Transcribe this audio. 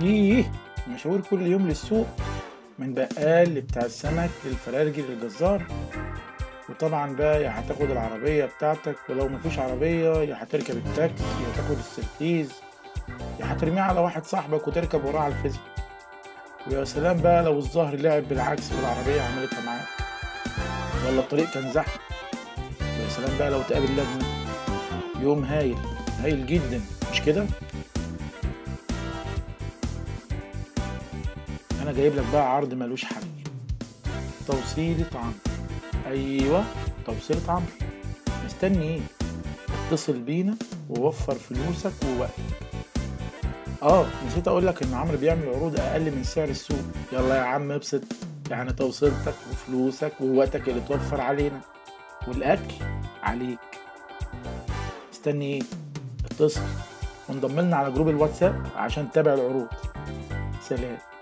إيه مشاوير كل يوم للسوق من بقال لبتاع السمك للفرارجي للجزار وطبعا بقى يا هتاخد العربية بتاعتك ولو مفيش عربية يا هتركب التاكسي يا تاخد السرتيز يا هترميه على واحد صاحبك وتركب وراه على الفيسبوك ويا سلام بقى لو الظهر لعب بالعكس والعربية عملتها معاك ولا الطريق كان زحمة ويا سلام بقى لو تقابل لجنة يوم هايل هايل جدا مش كده؟ أنا جايب لك بقى عرض ملوش حل توصيلة عمرو أيوة توصيلة عمرو مستني إيه؟ اتصل بينا ووفر فلوسك ووقتك اه نسيت اقول لك ان عمرو بيعمل عروض اقل من سعر السوق يلا يا عم ابسط يعني توصيلتك وفلوسك ووقتك اللي توفر علينا والاكل عليك مستني ايه اتصل وانضم لنا على جروب الواتساب عشان تتابع العروض سلام